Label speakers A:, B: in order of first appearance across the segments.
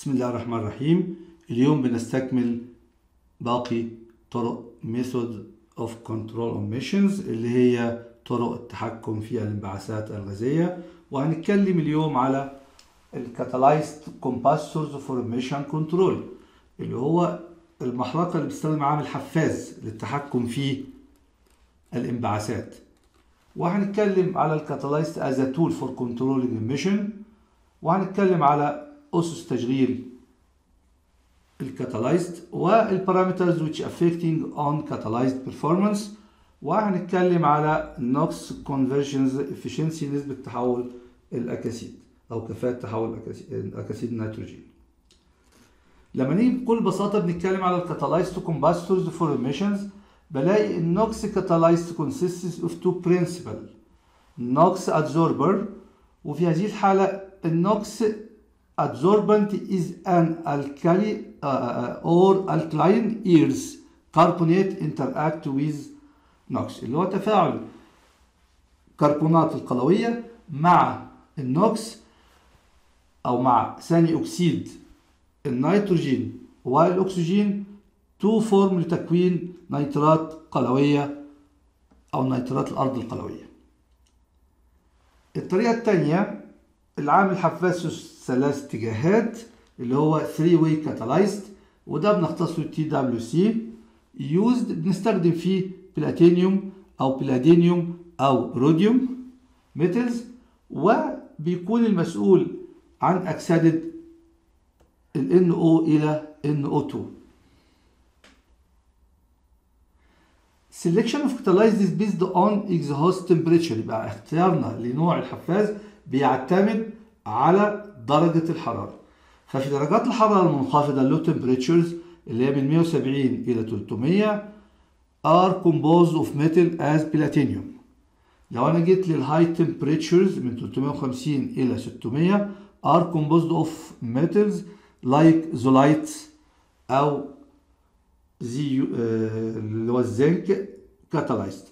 A: بسم الله الرحمن الرحيم اليوم بنستكمل باقي طرق method of control emissions اللي هي طرق التحكم في الانبعاثات الغازية وهنتكلم اليوم على الكاتالايزد كومباستورز فور emission كنترول اللي هو المحرقة اللي بتستخدم عامل حفاز للتحكم في الانبعاثات وهنتكلم على الكاتالايزد از a tool for controlling emission وهنتكلم على أسس تشغيل الكاتالايزد والبارامترز which affecting on catalyzed performance وهنتكلم على NOx conversions efficiency نسبة تحول الأكاسيد أو كفاءة تحول الأكاسيد النيتروجين لما نيجي بكل بساطة بنتكلم على الكاتالايزد كومباستورز فور emissions بلاقي النوكس كاتالايزد consists of two principal NOx adsorber وفي هذه الحالة النوكس adsorbent is an alkali uh, or alkaline ears carbonate interact with NOx اللي هو تفاعل كربونات القلوية مع النوكس أو مع ثاني أكسيد النيتروجين والأكسجين تو فورم لتكوين نيترات قلوية أو نيترات الأرض القلوية الطريقة الثانية العامل حفاز ثلاث اتجاهات اللي هو 3 واي كاتالايزد وده بنختصره تي دبليو سي يوزد بنستخدم فيه بلاتينيوم او بلادينيوم او روديوم ميتلز وبيكون المسؤول عن اكسدة ال NO الى NO2 Selection of catalyzed is based on exhaust temperature يبقى اختيارنا لنوع الحفاز بيعتمد على درجة الحرارة ففي درجات الحرارة المنخفضة اللو temperatures اللي هي من 170 إلى 300 are composed of metal as platinum لو أنا جيت للهاي temperatures من 350 إلى 600 are composed of metals like zolites أو زي اللي هو الزنك كاتالايزد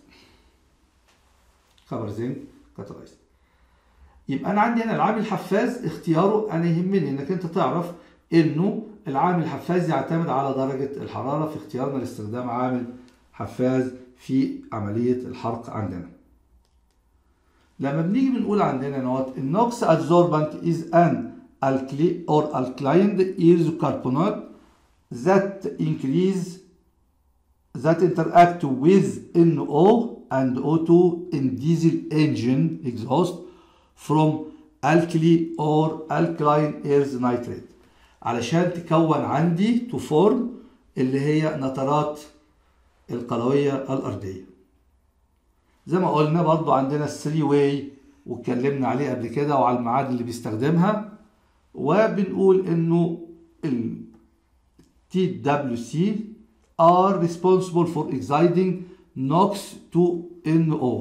A: خبر زنك كاتالايزد يبقى انا عندي هنا العامل الحفاز اختياره انا يهمني انك انت تعرف انه العامل الحفاز يعتمد على درجة الحرارة في اختيارنا لاستخدام عامل حفاز في عملية الحرق عندنا لما بنيجي بنقول عندنا نوت النوكس adsorbent is an alkali or alkaline isocarbonates that increase that interact with NO and O2 in diesel engine exhaust from alkali or alkaline earth nitrate علشان تكون عندي تفورم اللي هي نترات القلوية الأرضية زي ما قلنا برضو عندنا الثري واي واتكلمنا عليه قبل كده وعلى المعادن اللي بيستخدمها وبنقول انه ال TWC are responsible for exciting NOx to NO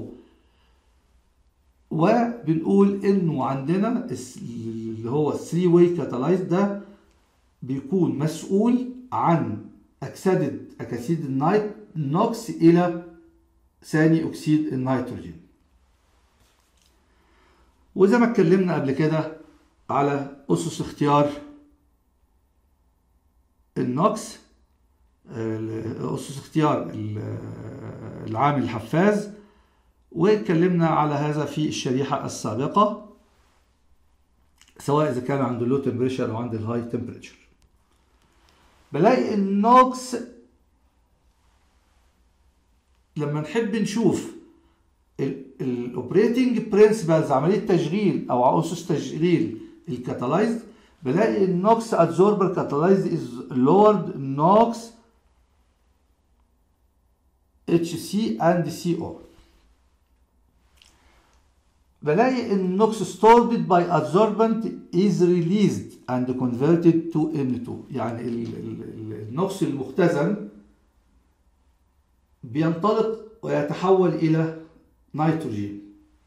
A: وبنقول انه عندنا اللي هو الثري واي كاتالايز ده بيكون مسؤول عن اكسده اكاسيد النايت نوكس الى ثاني اكسيد النيتروجين وزي ما اتكلمنا قبل كده على اسس اختيار النوكس اسس اختيار العامل الحفاز واتكلمنا على هذا في الشريحة السابقة سواء إذا كان عند اللو تمبريتشر أو عند الهاي تمبريتشر بلاقي النوكس لما نحب نشوف الاوبريتنج برنسبلز عملية تشغيل أو أسس تشغيل الكاتالايزد بلاقي النوكس ادزوربر كاتالايزد از لورد نوكس اتش سي اند سي او بلاقي ان النوكس stored by adsorbent is released and converted to N2 يعني النوكس المختزن بينطلق ويتحول الى نيتروجين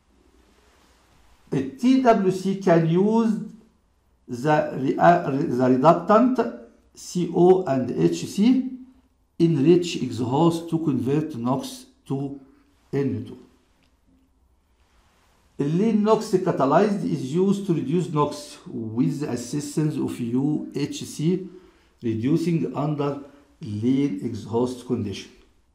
A: ال TWC can use the, the reductant CO and HC in rich exhaust to convert NOx to N2 اللين NOx catalyzed is used to reduce NOx with the assistance of UHC reducing under lean exhaust condition.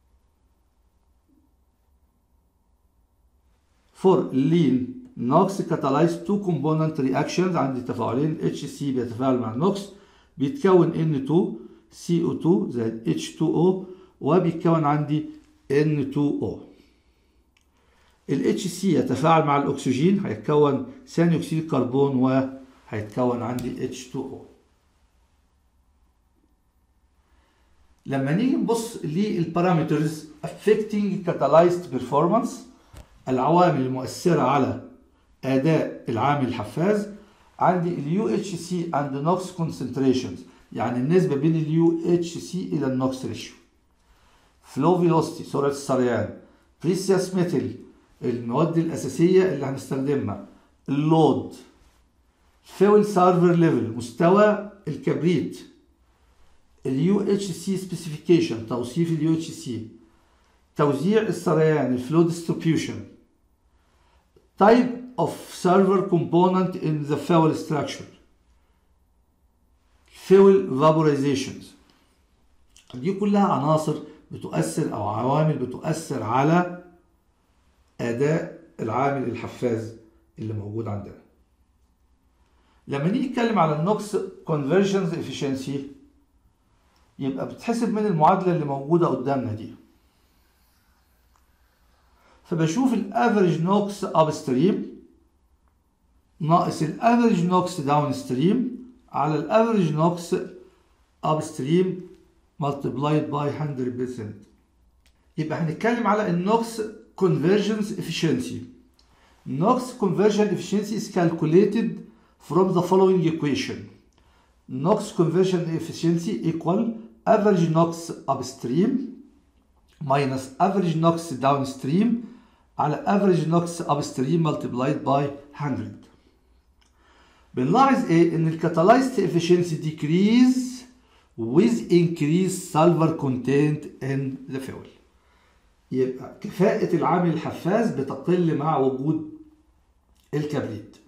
A: For lean NOx catalyzed two component reactions عندي تفاعلين HC بيتفاعل مع NOx بيتكون N2 CO2 زائد H2O وبيتكون عندي N2O ال HC يتفاعل مع الأكسجين هيتكون ثاني أكسيد الكربون وهيتكون عندي H2O لما نيجي نبص للبارامترز affecting catalyzed performance العوامل المؤثرة على أداء العامل الحفاز عندي ال UHC and NOx concentrations يعني النسبة بين ال UHC إلى النوكس ريشيو flow velocity سرعة السريان precious metal المواد الأساسية اللي هنستخدمها اللود fuel server level مستوى الكبريت ال UHC specification توصيف ال UHC توزيع السريان الفلو distribution type of server component in the fuel structure fuel vaporizations دي كلها عناصر بتؤثر او عوامل بتؤثر على اداء العامل الحفاز اللي موجود عندنا لما نيجي نتكلم على النوكس conversions efficiency يبقى بتحسب من المعادله اللي موجوده قدامنا دي فبشوف الافريج نوكس اب ستريم ناقص الافريج نوكس داون ستريم على الافريج نوكس اب ستريم multiplied by 100% يبقى هنتكلم على النوكس conversions efficiency NOx conversion efficiency is calculated from the following equation NOx conversion efficiency equal average NOx upstream minus average NOx downstream على average NOx upstream multiplied by 100 بنلاحظ ايه ان الكاتالايزد efficiency decrease with increased sulfur content in the fuel يبقى كفاءة العامل الحفاز بتقل مع وجود الكبريت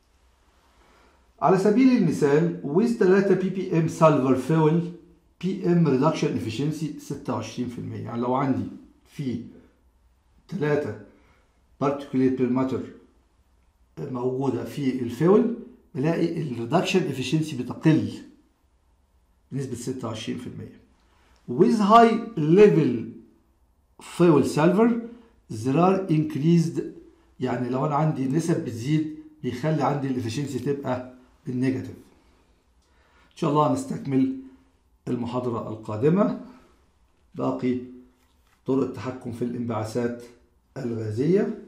A: على سبيل المثال with 3 بي بي ام سلفر فيول بي ام ريدكشن افشنسي 26% يعني لو عندي في 3 بارتيكوليت بير ماتر موجوده في الفيول بلاقي الريدكشن افشنسي بتقل بنسبه 26% with high level fuel silver there are increased يعني لو انا عندي نسب بتزيد بيخلي عندي الافشنسي تبقى بالنيجاتيف ان شاء الله نستكمل المحاضرة القادمة باقي طرق التحكم في الانبعاثات الغازية